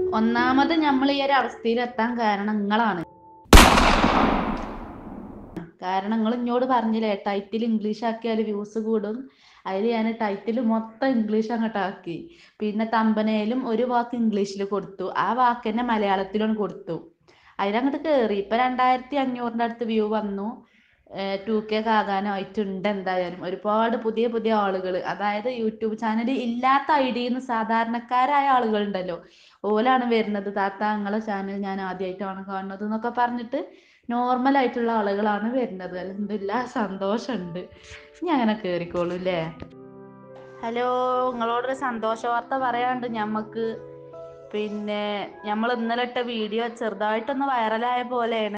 ഒന്നാമത് നമ്മൾ ഈ ഒരു അവസ്ഥയിൽ എത്താൻ കാരണം നിങ്ങളാണ് കാരണം നിങ്ങൾ ഇങ്ങോട് പറഞ്ഞില്ലേ ടൈറ്റിൽ ഇംഗ്ലീഷ് ആക്കിയാൽ വ്യൂസ് കൂടും അതിൽ ഞാൻ ടൈറ്റിൽ മൊത്തം ഇംഗ്ലീഷ് അങ്ങോട്ട് ആക്കി പിന്നെ തമ്പനയിലും ഒരു വാക്ക് ഇംഗ്ലീഷിൽ കൊടുത്തു ആ വാക്ക് തന്നെ മലയാളത്തിലും കൊടുത്തു അതിലങ്ങോട്ട് കയറി ഇപ്പൊ രണ്ടായിരത്തി അഞ്ഞൂറിന്റെ അടുത്ത് വ്യൂ വന്നു ടു കെ ആകാനായിട്ടുണ്ട് എന്തായാലും ഒരുപാട് പുതിയ പുതിയ ആളുകൾ അതായത് യൂട്യൂബ് ചാനൽ ഇല്ലാത്ത ഐഡിന്ന് സാധാരണക്കാരായ ആളുകളുണ്ടല്ലോ ഓലാണ് വരുന്നത് താത്ത നിങ്ങളെ ചാനൽ ഞാൻ ആദ്യമായിട്ടാണ് കാണുന്നത് എന്നൊക്കെ പറഞ്ഞിട്ട് നോർമൽ ആയിട്ടുള്ള ആളുകളാണ് വരുന്നത് അലഹമില്ല സന്തോഷമുണ്ട് ഞാൻ അങ്ങനെ കേറിക്കോളൂ അല്ലേ ഹലോ നിങ്ങളോടൊരു സന്തോഷ വാർത്ത പറയാണ്ട് ഞമ്മക്ക് പിന്നെ നമ്മൾ ഇന്നലെ ഇട്ട വീഡിയോ ചെറുതായിട്ടൊന്ന് വൈറലായ പോലെയാണ്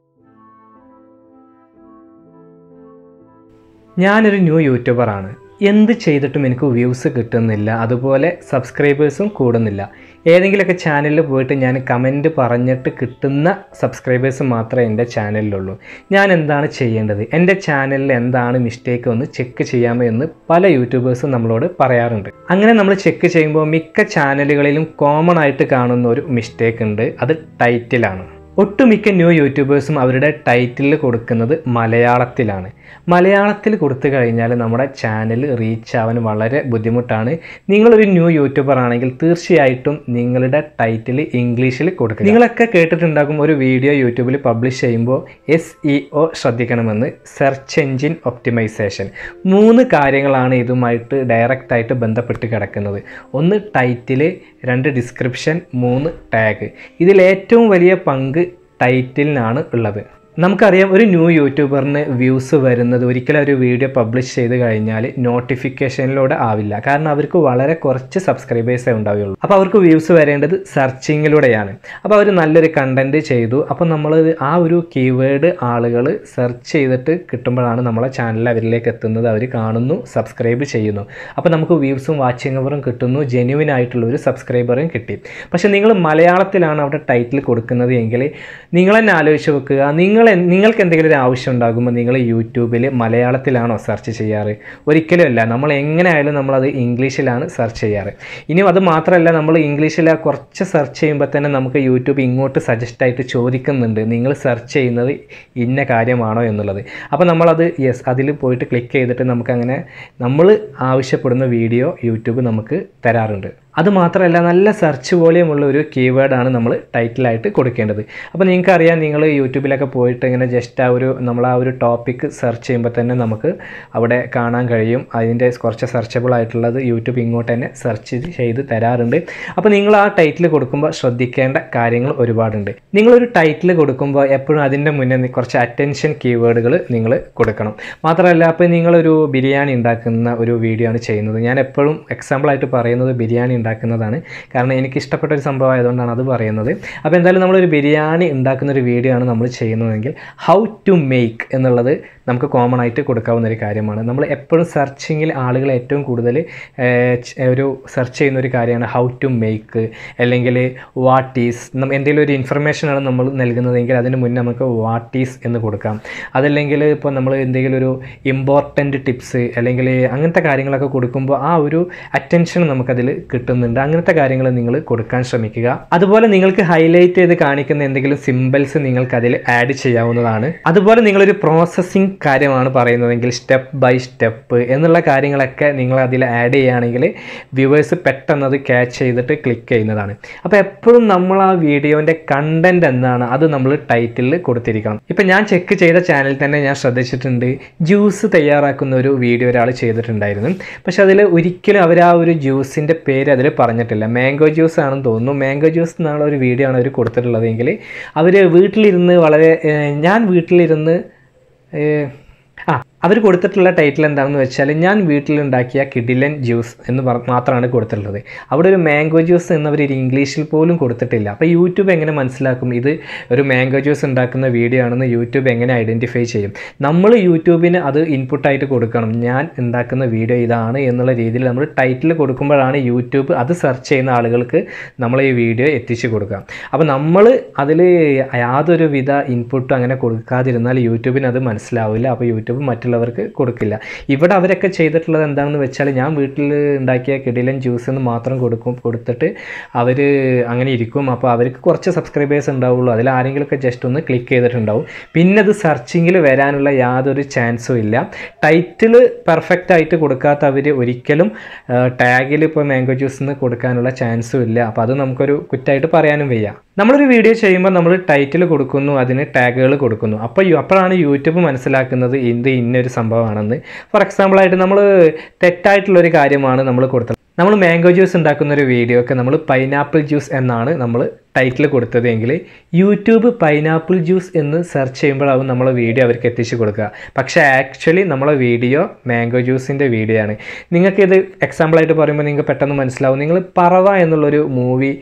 ഞാനൊരു ന്യൂ യൂട്യൂബറാണ് എന്ത് ചെയ്തിട്ടും എനിക്ക് വ്യൂസ് കിട്ടുന്നില്ല അതുപോലെ സബ്സ്ക്രൈബേഴ്സും കൂടുന്നില്ല ഏതെങ്കിലുമൊക്കെ ചാനലിൽ പോയിട്ട് ഞാൻ കമൻറ്റ് പറഞ്ഞിട്ട് കിട്ടുന്ന സബ്സ്ക്രൈബേഴ്സ് മാത്രമേ എൻ്റെ ചാനലിലുള്ളൂ ഞാൻ എന്താണ് ചെയ്യേണ്ടത് എൻ്റെ ചാനലിൽ എന്താണ് മിസ്റ്റേക്ക് ഒന്ന് ചെക്ക് ചെയ്യാമോ എന്ന് പല യൂട്യൂബേഴ്സും നമ്മളോട് പറയാറുണ്ട് അങ്ങനെ നമ്മൾ ചെക്ക് ചെയ്യുമ്പോൾ മിക്ക ചാനലുകളിലും കോമൺ ആയിട്ട് കാണുന്ന ഒരു മിസ്റ്റേക്ക് ഉണ്ട് അത് ടൈറ്റിലാണ് ഒട്ടുമിക്ക ന്യൂ യൂട്യൂബേഴ്സും അവരുടെ ടൈറ്റിൽ കൊടുക്കുന്നത് മലയാളത്തിലാണ് മലയാളത്തിൽ കൊടുത്തു കഴിഞ്ഞാൽ നമ്മുടെ ചാനൽ റീച്ച് ആവാൻ വളരെ ബുദ്ധിമുട്ടാണ് നിങ്ങളൊരു ന്യൂ യൂട്യൂബർ ആണെങ്കിൽ തീർച്ചയായിട്ടും നിങ്ങളുടെ ടൈറ്റിൽ ഇംഗ്ലീഷിൽ കൊടുക്കുക നിങ്ങളൊക്കെ കേട്ടിട്ടുണ്ടാകും ഒരു വീഡിയോ യൂട്യൂബിൽ പബ്ലിഷ് ചെയ്യുമ്പോൾ എസ് ഇ ഒ ശ്രദ്ധിക്കണമെന്ന് സെർച്ച് എൻജിൻ ഒപ്റ്റിമൈസേഷൻ മൂന്ന് കാര്യങ്ങളാണ് ഇതുമായിട്ട് ഡയറക്റ്റായിട്ട് ബന്ധപ്പെട്ട് കിടക്കുന്നത് ഒന്ന് ടൈറ്റിൽ രണ്ട് ഡിസ്ക്രിപ്ഷൻ മൂന്ന് ടാഗ് ഇതിൽ ഏറ്റവും വലിയ പങ്ക് ടൈറ്റിലിനാണ് ഉള്ളത് നമുക്കറിയാം ഒരു ന്യൂ യൂട്യൂബറിന് വ്യൂസ് വരുന്നത് ഒരിക്കലും ഒരു വീഡിയോ പബ്ലിഷ് ചെയ്ത് കഴിഞ്ഞാൽ നോട്ടിഫിക്കേഷനിലൂടെ ആവില്ല കാരണം അവർക്ക് വളരെ കുറച്ച് സബ്സ്ക്രൈബേഴ്സേ ഉണ്ടാവുകയുള്ളൂ അപ്പോൾ അവർക്ക് വ്യൂസ് വരേണ്ടത് സെർച്ചിങ്ങിലൂടെയാണ് അപ്പോൾ അവർ നല്ലൊരു കണ്ടൻറ്റ് ചെയ്തു അപ്പോൾ നമ്മൾ ആ ഒരു കീവേഡ് ആളുകൾ സെർച്ച് ചെയ്തിട്ട് കിട്ടുമ്പോഴാണ് നമ്മളെ ചാനൽ അവരിലേക്ക് എത്തുന്നത് അവർ കാണുന്നു സബ്സ്ക്രൈബ് ചെയ്യുന്നു അപ്പോൾ നമുക്ക് വ്യൂസും വാച്ചിങ് അവറും കിട്ടുന്നു ജെന്യുവിൻ ആയിട്ടുള്ള ഒരു സബ്സ്ക്രൈബറും കിട്ടി പക്ഷേ നിങ്ങൾ മലയാളത്തിലാണ് അവിടെ ടൈറ്റിൽ കൊടുക്കുന്നത് എങ്കിൽ നിങ്ങൾ തന്നെ ആലോചിച്ച് വെക്കുക നിങ്ങൾ എൻ- നിങ്ങൾക്ക് എന്തെങ്കിലും ഒരു ആവശ്യം ഉണ്ടാകുമ്പോൾ നിങ്ങൾ യൂട്യൂബിൽ മലയാളത്തിലാണോ സെർച്ച് ചെയ്യാറ് ഒരിക്കലും അല്ല നമ്മൾ എങ്ങനെ ആയാലും നമ്മളത് ഇംഗ്ലീഷിലാണ് സെർച്ച് ചെയ്യാറ് ഇനിയും അത് മാത്രമല്ല നമ്മൾ ഇംഗ്ലീഷിൽ ആ കുറച്ച് സെർച്ച് ചെയ്യുമ്പോൾ തന്നെ നമുക്ക് യൂട്യൂബ് ഇങ്ങോട്ട് സജസ്റ്റ് ആയിട്ട് ചോദിക്കുന്നുണ്ട് നിങ്ങൾ സെർച്ച് ചെയ്യുന്നത് ഇന്ന കാര്യമാണോ എന്നുള്ളത് അപ്പോൾ നമ്മളത് യെസ് അതിൽ പോയിട്ട് ക്ലിക്ക് ചെയ്തിട്ട് നമുക്കങ്ങനെ നമ്മൾ ആവശ്യപ്പെടുന്ന വീഡിയോ യൂട്യൂബ് നമുക്ക് തരാറുണ്ട് അത് മാത്രമല്ല നല്ല സെർച്ച് വോളിയം ഉള്ള ഒരു കീവേഡാണ് നമ്മൾ ടൈറ്റിലായിട്ട് കൊടുക്കേണ്ടത് അപ്പോൾ നിങ്ങൾക്കറിയാം നിങ്ങൾ യൂട്യൂബിലൊക്കെ പോയിട്ട് ഇങ്ങനെ ജസ്റ്റ് ആ ഒരു നമ്മൾ ആ ഒരു ടോപ്പിക്ക് സെർച്ച് ചെയ്യുമ്പോൾ തന്നെ നമുക്ക് അവിടെ കാണാൻ കഴിയും അതിൻ്റെ കുറച്ച് സെർച്ചബിൾ ആയിട്ടുള്ളത് യൂട്യൂബ് ഇങ്ങോട്ട് തന്നെ സെർച്ച് ചെയ്ത് തരാറുണ്ട് അപ്പോൾ നിങ്ങൾ ആ ടൈറ്റിൽ കൊടുക്കുമ്പോൾ ശ്രദ്ധിക്കേണ്ട കാര്യങ്ങൾ ഒരുപാടുണ്ട് നിങ്ങളൊരു ടൈറ്റിൽ കൊടുക്കുമ്പോൾ എപ്പോഴും അതിൻ്റെ മുന്നേ നി- കുറച്ച് അറ്റൻഷൻ കീവേഡുകൾ നിങ്ങൾ കൊടുക്കണം മാത്രമല്ല അപ്പോൾ നിങ്ങളൊരു ബിരിയാണി ഉണ്ടാക്കുന്ന ഒരു വീഡിയോ ആണ് ചെയ്യുന്നത് ഞാൻ എപ്പോഴും എക്സാമ്പിളായിട്ട് പറയുന്നത് ബിരിയാണി ഉണ്ടാക്കുന്നതാണ് കാരണം എനിക്ക് ഇഷ്ടപ്പെട്ട ഒരു സംഭവം ആയതുകൊണ്ടാണ് അത് പറയുന്നത് അപ്പോൾ എന്തായാലും നമ്മളൊരു ബിരിയാണി ഉണ്ടാക്കുന്ന ഒരു വീഡിയോ ആണ് നമ്മൾ ചെയ്യുന്നതെങ്കിൽ ഹൗ ടു മേക്ക് എന്നുള്ളത് നമുക്ക് കോമൺ ആയിട്ട് കൊടുക്കാവുന്ന ഒരു കാര്യമാണ് നമ്മൾ എപ്പോഴും സെർച്ചിങ്ങിൽ ആളുകൾ ഏറ്റവും കൂടുതൽ ഏഹ്, ച്- ഒരു സെർച്ച് ചെയ്യുന്ന ഒരു കാര്യമാണ് ഹൗ ടു മേക്ക് അല്ലെങ്കിൽ വാട്ട് ഈസ് എന്തെങ്കിലും ഒരു ഇൻഫർമേഷനാണ് നമ്മൾ നൽകുന്നതെങ്കിൽ അതിന് മുന്നേ നമുക്ക് വാട്ട് ഈസ് എന്ന് കൊടുക്കാം അതല്ലെങ്കിൽ ഇപ്പോൾ നമ്മൾ എന്തെങ്കിലും ഒരു ഇമ്പോർട്ടൻറ്റ് ടിപ്സ് അല്ലെങ്കിൽ അങ്ങനത്തെ കാര്യങ്ങളൊക്കെ കൊടുക്കുമ്പോൾ ആ ഒരു അറ്റൻഷൻ നമുക്കതിൽ കിട്ടുന്നുണ്ട് അങ്ങനത്തെ കാര്യങ്ങൾ നിങ്ങൾ കൊടുക്കാൻ ശ്രമിക്കുക അതുപോലെ നിങ്ങൾക്ക് ഹൈലൈറ്റ് ചെയ്ത് കാണിക്കുന്ന എന്തെങ്കിലും സിമ്പിൾസ് നിങ്ങൾക്ക് അതിൽ ആഡ് ചെയ്യാവുന്നതാണ് അതുപോലെ നിങ്ങളൊരു പ്രോസസ്സിങ് കാര്യമാണ് പറയുന്നതെങ്കിൽ സ്റ്റെപ്പ് ബൈ സ്റ്റെപ്പ് എന്നുള്ള കാര്യങ്ങളൊക്കെ നിങ്ങൾ അതിൽ ആഡ് ചെയ്യുകയാണെങ്കിൽ വ്യൂവേഴ്സ് പെട്ടെന്ന് അത് ക്യാച്ച് ചെയ്തിട്ട് ക്ലിക്ക് ചെയ്യുന്നതാണ് അപ്പോൾ എപ്പോഴും നമ്മൾ ആ വീഡിയോൻ്റെ കണ്ടന്റ് എന്താണ് അത് നമ്മൾ ടൈറ്റിലിൽ കൊടുത്തിരിക്കണം ഇപ്പം ഞാൻ ചെക്ക് ചെയ്ത ചാനലിൽ തന്നെ ഞാൻ ശ്രദ്ധിച്ചിട്ടുണ്ട് ജ്യൂസ് തയ്യാറാക്കുന്ന ഒരു വീഡിയോ ഒരാൾ ചെയ്തിട്ടുണ്ടായിരുന്നു പക്ഷെ അതിൽ ഒരിക്കലും അവർ ആ ഒരു ജ്യൂസിൻ്റെ പേര് അതിൽ പറഞ്ഞിട്ടില്ല മാംഗോ ജ്യൂസ് ആണെന്ന് തോന്നുന്നു മാംഗോ ജ്യൂസ് എന്നുള്ള ഒരു വീഡിയോ ആണ് അവർ കൊടുത്തിട്ടുള്ളതെങ്കിൽ അവർ വീട്ടിലിരുന്ന് വളരെ ഏഹ്, ഞാൻ വീട്ടിലിരുന്ന് ഏഹ്, ആ അവർ കൊടുത്തിട്ടുള്ള ടൈറ്റിൽ എന്താണെന്ന് വെച്ചാൽ ഞാൻ വീട്ടിലുണ്ടാക്കിയ കിഡിലൻ ജ്യൂസ് എന്ന് പറ മാത്രമാണ് കൊടുത്തിട്ടുള്ളത് അവിടെ ഒരു മാംഗോ ജ്യൂസ് എന്നവർ ഒരു ഇംഗ്ലീഷിൽ പോലും കൊടുത്തിട്ടില്ല അപ്പോൾ യൂട്യൂബ് എങ്ങനെ മനസ്സിലാക്കും ഇത് ഒരു മാംഗോ ജ്യൂസ് ഉണ്ടാക്കുന്ന വീഡിയോ ആണെന്ന് യൂട്യൂബ് എങ്ങനെ ഐഡൻറ്റിഫൈ ചെയ്യും നമ്മൾ യൂട്യൂബിന് അത് ഇൻപുട്ടായിട്ട് കൊടുക്കണം ഞാൻ ഉണ്ടാക്കുന്ന വീഡിയോ ഇതാണ് എന്നുള്ള രീതിയിൽ നമ്മൾ ടൈറ്റിൽ കൊടുക്കുമ്പോഴാണ് യൂട്യൂബ് അത് സെർച്ച് ചെയ്യുന്ന ആളുകൾക്ക് നമ്മൾ ഈ വീഡിയോ എത്തിച്ചു കൊടുക്കുക അപ്പോൾ നമ്മൾ അതിൽ യാതൊരു വിധ ഇൻപുട്ടും അങ്ങനെ കൊടുക്കാതിരുന്നാൽ യൂട്യൂബിന് അത് മനസ്സിലാവില്ല അപ്പോൾ യൂട്യൂബ് മറ്റുള്ള മറ്റുള്ളവർക്ക് കൊടുക്കില്ല ഇവിടെ അവരൊക്കെ ചെയ്തിട്ടുള്ളത് എന്താണെന്ന് വെച്ചാൽ ഞാൻ വീട്ടിൽ ഉണ്ടാക്കിയ കിടിലൻ ജ്യൂസ് എന്ന് മാത്രം കൊടുക്കും കൊടുത്തിട്ട് അവർ അങ്ങനെ ഇരിക്കും അപ്പോൾ അവർക്ക് കുറച്ച് സബ്സ്ക്രൈബേഴ്സ് ഉണ്ടാവുള്ളൂ അതിൽ ആരെങ്കിലുമൊക്കെ ജസ്റ്റ് ഒന്ന് ക്ലിക്ക് ചെയ്തിട്ടുണ്ടാവും പിന്നെ അത് സെർച്ചിങ്ങിൽ വരാനുള്ള യാതൊരു ചാൻസും ഇല്ല ടൈറ്റിൽ പെർഫെക്റ്റ് ആയിട്ട് കൊടുക്കാത്ത അവർ ഒരിക്കലും ടാഗിൽ ഇപ്പോൾ മാംഗോ ജ്യൂസിന് കൊടുക്കാനുള്ള ചാൻസും ഇല്ല അപ്പോൾ അത് നമുക്കൊരു കുറ്റമായിട്ട് പറയാനും വയ്യ നമ്മളൊരു വീഡിയോ ചെയ്യുമ്പോൾ നമ്മൾ ടൈറ്റിൽ കൊടുക്കുന്നു അതിന് ടാഗുകൾ കൊടുക്കുന്നു അപ്പോൾ യു- അപ്പോഴാണ് യൂട്യൂബ് മനസ്സിലാക്കുന്നത് ഇത് ഇന്നൊരു സംഭവമാണെന്ന് ഫോർ എക്സാമ്പിളായിട്ട് നമ്മൾ തെറ്റായിട്ടുള്ളൊരു കാര്യമാണ് നമ്മൾ കൊടുത്തത് നമ്മൾ മാംഗോ ജ്യൂസ് ഉണ്ടാക്കുന്ന ഒരു വീഡിയോ ഒക്കെ നമ്മൾ പൈനാപ്പിൾ ജ്യൂസ് എന്നാണ് നമ്മൾ ടൈറ്റിൽ കൊടുത്തത് എങ്കിൽ യൂട്യൂബ് പൈനാപ്പിൾ ജ്യൂസ് എന്ന് സെർച്ച് ചെയ്യുമ്പോഴാവും നമ്മളെ വീഡിയോ അവർക്ക് എത്തിച്ചു കൊടുക്കുക പക്ഷേ ആക്ച്വലി നമ്മളെ വീഡിയോ മാംഗോ ജ്യൂസിൻ്റെ വീഡിയോ ആണ് നിങ്ങൾക്കിത് എക്സാമ്പിളായിട്ട് പറയുമ്പോൾ നിങ്ങൾക്ക് പെട്ടെന്ന് മനസ്സിലാവും നിങ്ങൾ പറവ എന്നുള്ളൊരു മൂവി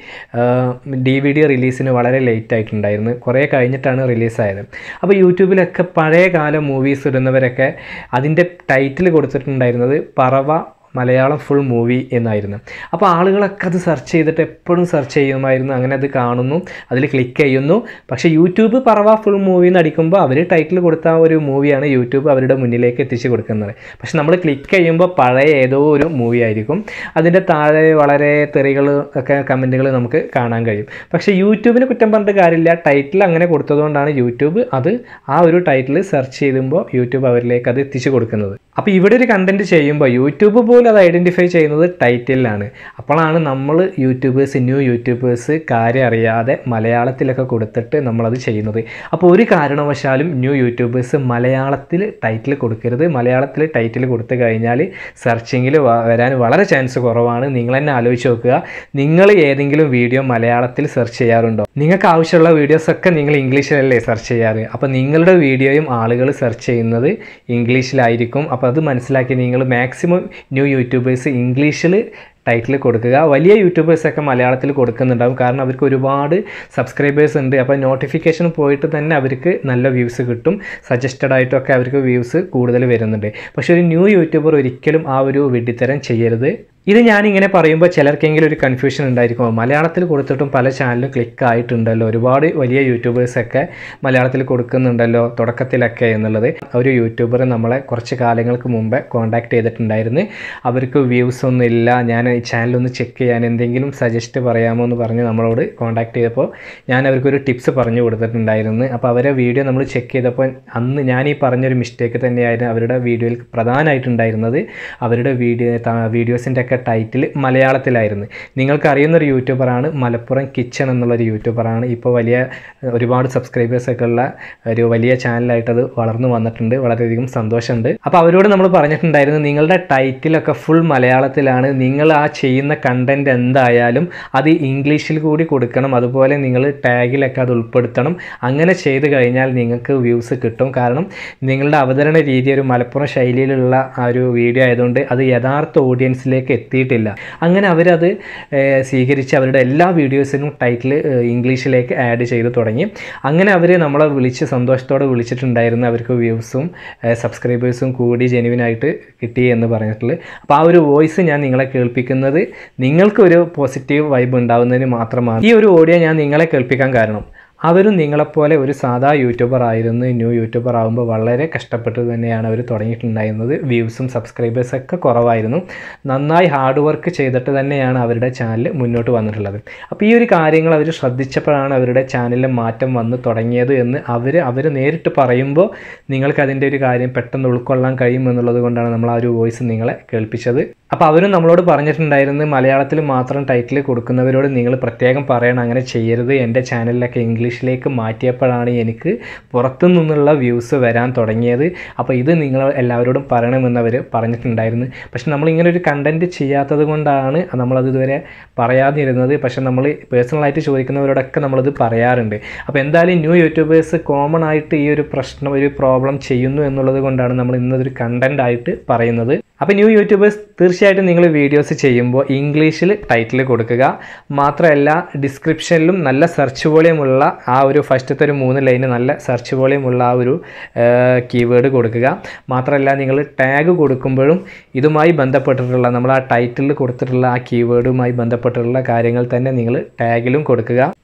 ഡി വി ഡി റിലീസിന് വളരെ ലേറ്റ് ആയിട്ടുണ്ടായിരുന്നു കുറേ കഴിഞ്ഞിട്ടാണ് റിലീസായത് അപ്പോൾ യൂട്യൂബിലൊക്കെ പഴയ കാല മൂവീസ് ഇടുന്നവരൊക്കെ അതിൻ്റെ ടൈറ്റിൽ കൊടുത്തിട്ടുണ്ടായിരുന്നത് പറവ മലയാളം ഫുൾ മൂവി എന്നായിരുന്നു അപ്പോൾ ആളുകളൊക്കെ അത് സെർച്ച് ചെയ്തിട്ട് എപ്പോഴും സെർച്ച് ചെയ്യുമായിരുന്നു അങ്ങനെ അത് കാണുന്നു അതിൽ ക്ലിക്ക് ചെയ്യുന്നു പക്ഷേ യൂട്യൂബ് പറവ ഫുൾ മൂവി എന്ന് അടിക്കുമ്പോൾ അവർ ടൈറ്റിൽ കൊടുത്ത ആ ഒരു മൂവിയാണ് യൂട്യൂബ് അവരുടെ മുന്നിലേക്ക് എത്തിച്ച് കൊടുക്കുന്നത് പക്ഷെ നമ്മൾ ക്ലിക്ക് ചെയ്യുമ്പോൾ പഴയ ഏതോ ഒരു മൂവി ആയിരിക്കും അതിൻ്റെ താഴെ വളരെ തെറികൾ ഒക്കെ കമൻറ്റുകൾ നമുക്ക് കാണാൻ കഴിയും പക്ഷേ യൂട്യൂബിന് കുറ്റം പറഞ്ഞിട്ട് കാര്യമില്ല ടൈറ്റിൽ അങ്ങനെ കൊടുത്തതുകൊണ്ടാണ് യൂട്യൂബ് അത് ആ ഒരു ടൈറ്റിൽ സെർച്ച് ചെയ്യുമ്പോൾ യൂട്യൂബ് അവരിലേക്ക് അത് എത്തിച്ചു കൊടുക്കുന്നത് അപ്പോൾ ഇവിടെ ഒരു കണ്ടന്റ് ചെയ്യുമ്പോൾ യൂട്യൂബ് പോലും അത് ഐഡൻറ്റിഫൈ ചെയ്യുന്നത് ടൈറ്റിലാണ് അപ്പോഴാണ് നമ്മൾ യൂട്യൂബേഴ്സ് ന്യൂ യൂട്യൂബേഴ്സ് കാര്യം അറിയാതെ മലയാളത്തിലൊക്കെ കൊടുത്തിട്ട് നമ്മളത് ചെയ്യുന്നത് അപ്പോൾ ഒരു കാരണവശാലും ന്യൂ യൂട്യൂബേഴ്സ് മലയാളത്തിൽ ടൈറ്റിൽ കൊടുക്കരുത് മലയാളത്തിൽ ടൈറ്റിൽ കൊടുത്തു കഴിഞ്ഞാൽ സെർച്ചിങ്ങിൽ വരാൻ വളരെ ചാൻസ് കുറവാണ് നിങ്ങൾ തന്നെ ആലോചിച്ച് നോക്കുക നിങ്ങൾ ഏതെങ്കിലും വീഡിയോ മലയാളത്തിൽ സെർച്ച് ചെയ്യാറുണ്ടോ നിങ്ങൾക്ക് ആവശ്യമുള്ള വീഡിയോസ് ഒക്കെ നിങ്ങൾ ഇംഗ്ലീഷിലല്ലേ സെർച്ച് ചെയ്യാറ് അപ്പോൾ നിങ്ങളുടെ വീഡിയോയും ആളുകൾ സെർച്ച് ചെയ്യുന്നത് ഇംഗ്ലീഷിലായിരിക്കും അപ്പോൾ അത് മനസ്സിലാക്കി നിങ്ങൾ മാക്സിമം ന്യൂ യൂട്യൂബേഴ്സ് ഇംഗ്ലീഷിൽ ടൈറ്റിൽ കൊടുക്കുക വലിയ യൂട്യൂബേഴ്സൊക്കെ മലയാളത്തിൽ കൊടുക്കുന്നുണ്ടാവും കാരണം അവർക്ക് ഒരുപാട് സബ്സ്ക്രൈബേഴ്സ് ഉണ്ട് അപ്പോൾ നോട്ടിഫിക്കേഷൻ പോയിട്ട് തന്നെ അവർക്ക് നല്ല വ്യൂസ് കിട്ടും സജസ്റ്റഡ് ആയിട്ടൊക്കെ അവർക്ക് വ്യൂസ് കൂടുതൽ വരുന്നുണ്ട് പക്ഷേ ഒരു ന്യൂ യൂട്യൂബർ ഒരിക്കലും ആ ഒരു വെഡിത്തരം ചെയ്യരുത് ഇത് ഞാനിങ്ങനെ പറയുമ്പോൾ ചിലർക്കെങ്കിലും ഒരു കൺഫ്യൂഷൻ ഉണ്ടായിരിക്കും മലയാളത്തിൽ കൊടുത്തിട്ടും പല ചാനലും ക്ലിക്ക് ആയിട്ടുണ്ടല്ലോ ഒരുപാട് വലിയ യൂട്യൂബേഴ്സൊക്കെ മലയാളത്തിൽ കൊടുക്കുന്നുണ്ടല്ലോ തുടക്കത്തിലൊക്കെ എന്നുള്ളത് ഒരു യൂട്യൂബർ നമ്മളെ കുറച്ച് കാലങ്ങൾക്ക് മുമ്പേ കോൺടാക്ട് ചെയ്തിട്ടുണ്ടായിരുന്നു അവർക്ക് വ്യൂസ് ഒന്നും ഇല്ല ഞാൻ ഈ ചാനലൊന്ന് ചെക്ക് ചെയ്യാൻ എന്തെങ്കിലും സജസ്റ്റ് പറയാമോ എന്ന് പറഞ്ഞ് നമ്മളോട് കോൺടാക്ട് ചെയ്തപ്പോൾ ഞാൻ അവർക്കൊരു ടിപ്സ് പറഞ്ഞു കൊടുത്തിട്ടുണ്ടായിരുന്നു അപ്പോൾ അവരെ വീഡിയോ നമ്മൾ ചെക്ക് ചെയ്തപ്പോൾ അന്ന് ഞാൻ ഈ പറഞ്ഞൊരു മിസ്റ്റേക്ക് തന്നെയായിരുന്നു അവരുടെ വീഡിയോയിൽ പ്രധാനമായിട്ടുണ്ടായിരുന്നത് അവരുടെ വീഡിയോ വീഡിയോസിൻ്റെ ഒക്കെ ടൈറ്റിൽ മലയാളത്തിലായിരുന്നു നിങ്ങൾക്ക് അറിയുന്നൊരു യൂട്യൂബറാണ് മലപ്പുറം കിച്ചൺ എന്നുള്ളൊരു യൂട്യൂബറാണ് ഇപ്പോൾ വലിയ ഏഹ്, ഒരുപാട് സബ്സ്ക്രൈബേഴ്സ് ഒക്കെ ഉള്ള ഒരു വലിയ ചാനലായിട്ട് അത് വളർന്നു വന്നിട്ടുണ്ട് വളരെയധികം സന്തോഷമുണ്ട് അപ്പോൾ അവരോട് നമ്മൾ പറഞ്ഞിട്ടുണ്ടായിരുന്നു നിങ്ങളുടെ ടൈറ്റിലൊക്കെ ഫുൾ മലയാളത്തിലാണ് നിങ്ങൾ ആ ചെയ്യുന്ന കണ്ടന്റ് എന്തായാലും അത് ഇംഗ്ലീഷിൽ കൂടി കൊടുക്കണം അതുപോലെ നിങ്ങൾ ടാഗിലൊക്കെ അത് ഉൾപ്പെടുത്തണം അങ്ങനെ ചെയ്ത് കഴിഞ്ഞാൽ നിങ്ങൾക്ക് വ്യൂസ് കിട്ടും കാരണം നിങ്ങളുടെ അവതരണ രീതി ഒരു മലപ്പുറം ശൈലിയിലുള്ള ആ ഒരു വീഡിയോ ആയതുകൊണ്ട് അത് യഥാർത്ഥ ഓഡിയൻസിലേക്ക് എത്തിയിട്ടില്ല അങ്ങനെ അവരത് ഏഹ്, സ്വീകരിച്ച് അവരുടെ എല്ലാ വീഡിയോസിനും ടൈറ്റിൽ ഇംഗ്ലീഷിലേക്ക് ആഡ് ചെയ്ത് തുടങ്ങി അങ്ങനെ അവർ നമ്മളെ വിളിച്ച് സന്തോഷത്തോടെ വിളിച്ചിട്ടുണ്ടായിരുന്നു അവർക്ക് വ്യൂസും സബ്സ്ക്രൈബേഴ്സും കൂടി ജെനുവിനായിട്ട് കിട്ടി എന്ന് പറഞ്ഞിട്ടുള്ളത് അപ്പോൾ ആ ഒരു വോയിസ് ഞാൻ നിങ്ങളെ കേൾപ്പിക്കുന്നത് നിങ്ങൾക്കൊരു പോസിറ്റീവ് വൈബ് ഉണ്ടാവുന്നതിന് മാത്രമാണ് ഈ ഒരു ഓഡിയോ ഞാൻ നിങ്ങളെ കേൾപ്പിക്കാൻ കാരണം അവരും നിങ്ങളെപ്പോലെ ഒരു സാധാ യൂട്യൂബർ ആയിരുന്നു ന്യൂ യൂട്യൂബർ ആകുമ്പോൾ വളരെ കഷ്ടപ്പെട്ട് തന്നെയാണ് അവർ തുടങ്ങിയിട്ടുണ്ടായിരുന്നത് വ്യൂസും സബ്സ്ക്രൈബേഴ്സ് ഒക്കെ കുറവായിരുന്നു നന്നായി ഹാർഡ് വർക്ക് ചെയ്തിട്ട് തന്നെയാണ് അവരുടെ ചാനൽ മുന്നോട്ട് വന്നിട്ടുള്ളത് അപ്പോൾ ഈ ഒരു കാര്യങ്ങൾ അവർ ശ്രദ്ധിച്ചപ്പോഴാണ് അവരുടെ ചാനലിൽ മാറ്റം വന്ന് തുടങ്ങിയത് എന്ന് അവർ അവർ നേരിട്ട് പറയുമ്പോൾ നിങ്ങൾക്ക് അതിൻ്റെ ഒരു കാര്യം പെട്ടെന്ന് ഉൾക്കൊള്ളാൻ കഴിയും എന്നുള്ളത് കൊണ്ടാണ് നമ്മൾ ആ ഒരു വോയിസ് നിങ്ങളെ കേൾപ്പിച്ചത് അപ്പോൾ അവരും നമ്മളോട് പറഞ്ഞിട്ടുണ്ടായിരുന്നു മലയാളത്തിൽ മാത്രം ടൈറ്റിൽ കൊടുക്കുന്നവരോട് നിങ്ങൾ പ്രത്യേകം പറയണം അങ്ങനെ ചെയ്യരുത് എൻ്റെ ചാനലിലൊക്കെ ഇംഗ്ലീഷിലേക്ക് മാറ്റിയപ്പോഴാണ് എനിക്ക് പുറത്തു നിന്നുള്ള വ്യൂസ് വരാൻ തുടങ്ങിയത് അപ്പോൾ ഇത് നിങ്ങൾ എല്ലാവരോടും പറയണമെന്ന് അവർ പറഞ്ഞിട്ടുണ്ടായിരുന്നു പക്ഷെ നമ്മൾ ഇങ്ങനെ ഒരു കണ്ടൻറ്റ് ചെയ്യാത്തത് കൊണ്ടാണ് നമ്മളത് ഇതുവരെ പറയാതിരുന്നത് പക്ഷെ നമ്മൾ പേഴ്സണലായിട്ട് ചോദിക്കുന്നവരോടൊക്കെ നമ്മളത് പറയാറുണ്ട് അപ്പോൾ എന്തായാലും ന്യൂ യൂട്യൂബേഴ്സ് കോമൺ ആയിട്ട് ഈ ഒരു പ്രശ്നം ഒരു പ്രോബ്ലം ചെയ്യുന്നു എന്നുള്ളത് കൊണ്ടാണ് നമ്മൾ ഇന്നതൊരു കണ്ടൻ്റ് ആയിട്ട് പറയുന്നത് അപ്പോൾ ന്യൂ യൂട്യൂബേഴ്സ് തീർച്ചയായിട്ടും നിങ്ങൾ വീഡിയോസ് ചെയ്യുമ്പോൾ ഇംഗ്ലീഷിൽ ടൈറ്റിൽ കൊടുക്കുക മാത്രമല്ല ഡിസ്ക്രിപ്ഷനിലും നല്ല സെർച്ച് വോളിയമുള്ള ആ ഒരു ഫസ്റ്റത്തെ ഒരു മൂന്ന് ലൈന് നല്ല സെർച്ച് വോളിയമുള്ള ആ ഒരു കീവേഡ് കൊടുക്കുക മാത്രമല്ല നിങ്ങൾ ടാഗ് കൊടുക്കുമ്പോഴും ഇതുമായി ബന്ധപ്പെട്ടിട്ടുള്ള നമ്മൾ ആ ടൈറ്റിൽ കൊടുത്തിട്ടുള്ള ആ കീവേഡുമായി ബന്ധപ്പെട്ടിട്ടുള്ള കാര്യങ്ങൾ തന്നെ നിങ്ങൾ ടാഗിലും കൊടുക്കുക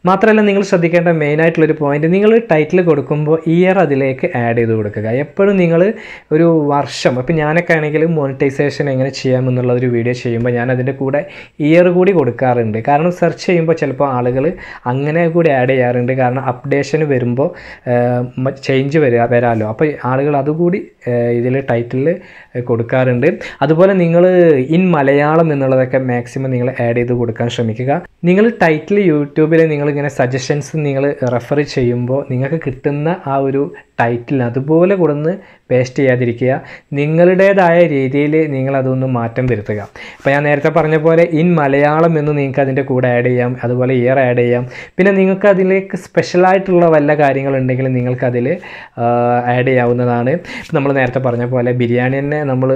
മാത്രമല്ല നിങ്ങൾ ശ്രദ്ധിക്കേണ്ട മെയിനായിട്ടുള്ളൊരു പോയിന്റ് നിങ്ങൾ ടൈറ്റിൽ കൊടുക്കുമ്പോൾ ഇയർ അതിലേക്ക് ആഡ് ചെയ്ത് കൊടുക്കുക എപ്പോഴും നിങ്ങൾ ഒരു വർഷം ഇപ്പം ഞാനൊക്കെ ആണെങ്കിൽ മോണിറ്റൈസേഷൻ എങ്ങനെ ചെയ്യാമെന്നുള്ള ഒരു വീഡിയോ ചെയ്യുമ്പോൾ ഞാൻ അതിൻ്റെ കൂടെ ഇയർ കൂടി കൊടുക്കാറുണ്ട് കാരണം സെർച്ച് ചെയ്യുമ്പോൾ ചിലപ്പോൾ ആളുകൾ അങ്ങനെ കൂടി ആഡ് ചെയ്യാറുണ്ട് കാരണം അപ്ഡേഷൻ വരുമ്പോൾ ചേഞ്ച് വരിക വരാമല്ലോ അപ്പോൾ ആളുകൾ അതുകൂടി ഇതിൽ ടൈറ്റിൽ കൊടുക്കാറുണ്ട് അതുപോലെ നിങ്ങൾ ഇൻ മലയാളം എന്നുള്ളതൊക്കെ മാക്സിമം നിങ്ങൾ ആഡ് ചെയ്ത് കൊടുക്കാൻ ശ്രമിക്കുക നിങ്ങൾ ടൈറ്റിൽ യൂട്യൂബിൽ നിങ്ങളിങ്ങനെ സജഷൻസ് നിങ്ങൾ റെഫർ ചെയ്യുമ്പോൾ നിങ്ങൾക്ക് കിട്ടുന്ന ആ ഒരു ടൈറ്റിൽ അതുപോലെ കൊടുന്ന് പേസ്റ്റ് ചെയ്യാതിരിക്കുക നിങ്ങളുടേതായ രീതിയിൽ നിങ്ങളതൊന്ന് മാറ്റം വരുത്തുക അപ്പോൾ ഞാൻ നേരത്തെ പറഞ്ഞ പോലെ ഇൻ മലയാളം എന്ന് നിങ്ങൾക്ക് അതിൻ്റെ കൂടെ ആഡ് ചെയ്യാം അതുപോലെ ഇയർ ആഡ് ചെയ്യാം പിന്നെ നിങ്ങൾക്ക് അതിലേക്ക് സ്പെഷ്യലായിട്ടുള്ള വല്ല കാര്യങ്ങളുണ്ടെങ്കിൽ നിങ്ങൾക്കതിൽ ആഡ് ചെയ്യാവുന്നതാണ് നമ്മൾ നേരത്തെ പറഞ്ഞ പോലെ ബിരിയാണി തന്നെ നമ്മൾ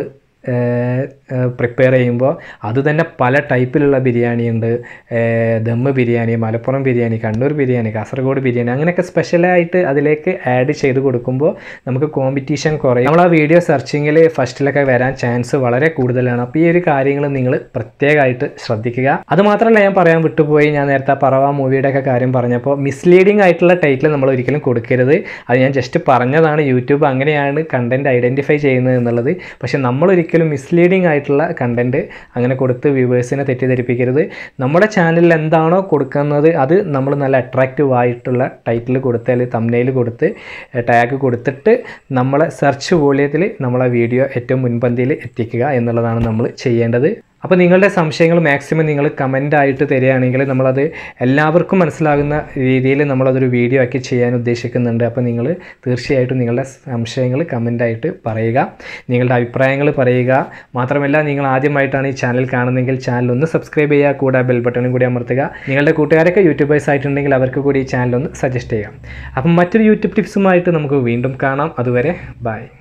പ്രിപ്പയർ ചെയ്യുമ്പോൾ അത് തന്നെ പല ടൈപ്പിലുള്ള ബിരിയാണി ഉണ്ട് ദമ്മ് ബിരിയാണി മലപ്പുറം ബിരിയാണി കണ്ണൂർ ബിരിയാണി കാസർഗോഡ് ബിരിയാണി അങ്ങനെയൊക്കെ സ്പെഷ്യലായിട്ട് അതിലേക്ക് ആഡ് ചെയ്ത് കൊടുക്കുമ്പോൾ നമുക്ക് കോമ്പറ്റീഷൻ കുറയും നമ്മൾ ആ വീഡിയോ സെർച്ചിങ്ങിൽ ഫസ്റ്റിലൊക്കെ വരാൻ ചാൻസ് വളരെ കൂടുതലാണ് അപ്പോൾ ഈ ഒരു കാര്യങ്ങൾ നിങ്ങൾ പ്രത്യേകമായിട്ട് ശ്രദ്ധിക്കുക അതുമാത്രമല്ല ഞാൻ പറയാൻ വിട്ടുപോയി ഞാൻ നേരത്തെ പറവ മൂവിയുടെ ഒക്കെ കാര്യം പറഞ്ഞപ്പോൾ മിസ്ലീഡിംഗ് ആയിട്ടുള്ള ടൈറ്റിൽ നമ്മൾ ഒരിക്കലും കൊടുക്കരുത് അത് ഞാൻ ജസ്റ്റ് പറഞ്ഞതാണ് യൂട്യൂബ് അങ്ങനെയാണ് കണ്ടൻറ് ഐഡൻറ്റിഫൈ ചെയ്യുന്നത് എന്നുള്ളത് പക്ഷേ നമ്മളൊരിക്കലും മിസ്ലീഡിംഗ് ആയിട്ടുള്ള കണ്ടൻറ്റ് അങ്ങനെ കൊടുത്ത് വ്യൂവേഴ്സിനെ തെറ്റിദ്ധരിപ്പിക്കരുത് നമ്മുടെ ചാനലിൽ എന്താണോ കൊടുക്കുന്നത് അത് നമ്മൾ നല്ല അട്രാക്റ്റീവ് ആയിട്ടുള്ള ടൈറ്റിൽ കൊടുത്ത് അല്ലെങ്കിൽ തമ്നയിൽ കൊടുത്ത് ടാഗ് കൊടുത്തിട്ട് നമ്മളെ സെർച്ച് വോളിയത്തിൽ നമ്മളെ വീഡിയോ ഏറ്റവും മുൻപന്തിയിൽ എത്തിക്കുക എന്നുള്ളതാണ് നമ്മൾ ചെയ്യേണ്ടത് അപ്പോൾ നിങ്ങളുടെ സംശയങ്ങൾ മാക്സിമം നിങ്ങൾ കമൻ്റ് ആയിട്ട് തരികയാണെങ്കിൽ നമ്മളത് എല്ലാവർക്കും മനസ്സിലാകുന്ന രീതിയിൽ നമ്മളതൊരു വീഡിയോ ആക്കി ചെയ്യാൻ ഉദ്ദേശിക്കുന്നുണ്ട് അപ്പോൾ നിങ്ങൾ തീർച്ചയായിട്ടും നിങ്ങളുടെ സംശയങ്ങൾ കമൻ്റായിട്ട് പറയുക നിങ്ങളുടെ അഭിപ്രായങ്ങൾ പറയുക മാത്രമല്ല നിങ്ങൾ ആദ്യമായിട്ടാണ് ഈ ചാനൽ കാണുന്നതെങ്കിൽ ചാനൽ ഒന്ന് സബ്സ്ക്രൈബ് ചെയ്യുക കൂടെ ബെൽ ബട്ടണും കൂടി അമർത്തുക നിങ്ങളുടെ കൂട്ടുകാരൊക്കെ യൂട്യൂബേഴ്സ് ആയിട്ടുണ്ടെങ്കിൽ അവർക്ക് കൂടി ഈ ചാനൽ ഒന്ന് സജസ്റ്റ് ചെയ്യാം അപ്പം മറ്റൊരു യൂട്യൂബ് ടിപ്സുമായിട്ട് നമുക്ക് വീണ്ടും കാണാം അതുവരെ ബൈ